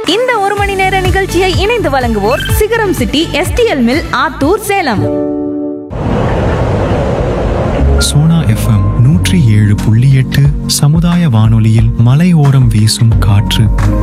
இந்த ஒரு மணி நேர நிகழ்ச்சியை இணைந்து வழங்குவோர் Sigaram city STL mill Attur Salem Sona FM நூற்றி ஏழு புள்ளி எட்டு சமுதாய வானொலியில் மலையோரம் வீசும் காற்று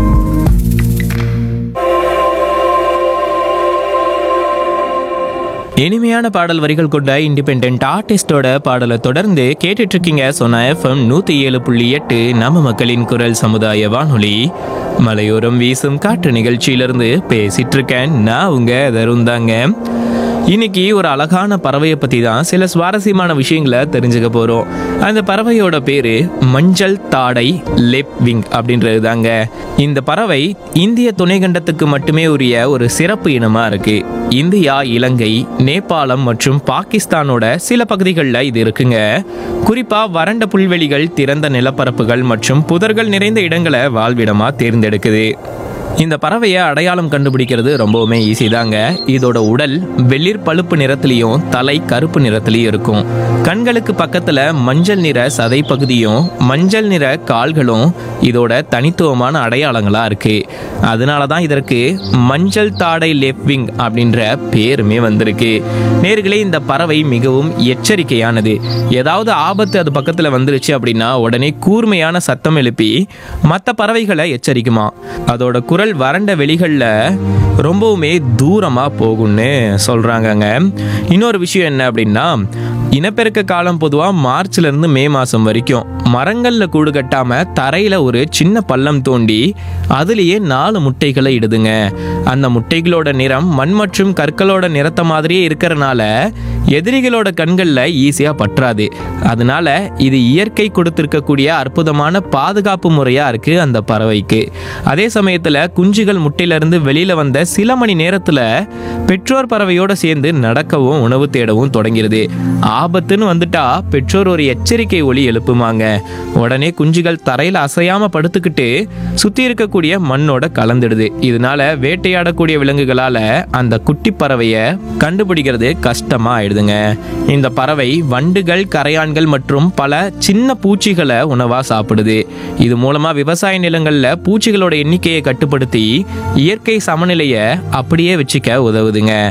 இனிமையான பாடல் வரிகள் கொண்ட இண்டிபெண்ட் ஆர்டிஸ்டோட பாடலை தொடர்ந்து கேட்டுட்டு இருக்கீங்க சொன்ன எஃப்எம் நூத்தி ஏழு புள்ளி எட்டு நம்ம மக்களின் குரல் சமுதாய வானொலி மலையோரம் வீசும் காற்று நிகழ்ச்சியிலிருந்து பேசிட்டு இருக்கேன் நான் உங்க தருண் தாங்க இன்னைக்கு ஒரு அழகான பறவையை பத்தி தான் சில சுவாரஸ்யமான விஷயங்களை தெரிஞ்சுக்க போறோம் அந்த பறவையோட பேரு மஞ்சள் தாடை லெப்விங் அப்படின்றது தாங்க இந்த பறவை இந்திய துணைக்கண்டத்துக்கு மட்டுமே உரிய ஒரு சிறப்பு இனமா இருக்கு இந்தியா இலங்கை நேபாளம் மற்றும் பாகிஸ்தானோட சில பகுதிகளில் இது இருக்குங்க குறிப்பா வறண்ட புல்வெளிகள் திறந்த நிலப்பரப்புகள் மற்றும் புதர்கள் நிறைந்த இடங்களை வாழ்விடமா தேர்ந்தெடுக்குது இந்த பறவையை அடையாளம் கண்டுபிடிக்கிறது ரொம்பவுமே ஈஸி தாங்க இதோட உடல் வெளிர் பழுப்பு நிறத்துலையும் தலை கருப்பு நிறத்துலையும் இருக்கும் கண்களுக்கு பக்கத்துல மஞ்சள் நிற சதை பகுதியும் மஞ்சள் நிற கால்களும் இதோட தனித்துவமான அடையாளங்களா இருக்கு அதனால தான் இதற்கு மஞ்சள் தாடை லெப்விங் அப்படின்ற பேருமே வந்திருக்கு நேர்களே இந்த பறவை மிகவும் எச்சரிக்கையானது ஏதாவது ஆபத்து அது பக்கத்துல வந்துருச்சு அப்படின்னா உடனே கூர்மையான சத்தம் எழுப்பி மற்ற பறவைகளை எச்சரிக்குமா அதோட குரல் வறண்ட வெளிகளில் ரொம்பவுமே தூரமாக போகும்னு சொல்கிறாங்கங்க இன்னொரு விஷயம் என்ன அப்படின்னா இனப்பெருக்க காலம் பொதுவாக மார்ச்லேருந்து மே மாதம் வரைக்கும் மரங்களில் கூடு கட்டாமல் தரையில் ஒரு சின்ன பள்ளம் தோண்டி அதுலேயே நாலு முட்டைகளை இடுதுங்க அந்த முட்டைகளோட நிறம் மண் மற்றும் கற்களோட நிறத்த மாதிரியே இருக்கிறனால எதிரிகளோட கண்களில் ஈஸியாக பற்றாது அதனால இது இயற்கை கொடுத்திருக்கக்கூடிய அற்புதமான பாதுகாப்பு முறையாக இருக்குது அந்த பறவைக்கு அதே சமயத்தில் குஞ்சுகள் முட்டையிலிருந்து வெளியில் வந்த சில மணி நேரத்தில் பெற்றோர் பறவையோட சேர்ந்து நடக்கவும் உணவு தேடவும் தொடங்கிருது ஆபத்துன்னு வந்துட்டா பெற்றோர் ஒரு எச்சரிக்கை ஒலி எழுப்புமாங்க உடனே குஞ்சுகள் தரையில் அசையாம படுத்துக்கிட்டு சுத்தி இருக்கக்கூடிய மண்ணோட கலந்துடுது இதனால வேட்டையாடக்கூடிய விலங்குகளால அந்த குட்டி பறவையை கண்டுபிடிக்கிறது கஷ்டமா ஆயிடுதுங்க இந்த பறவை வண்டுகள் கரையான்கள் மற்றும் பல சின்ன பூச்சிகளை உணவா சாப்பிடுது இது மூலமா விவசாய நிலங்கள்ல பூச்சிகளோட எண்ணிக்கையை கட்டுப்படுத்தி இயற்கை சமநிலையை அப்படியே வச்சுக்க உதவுதுங்க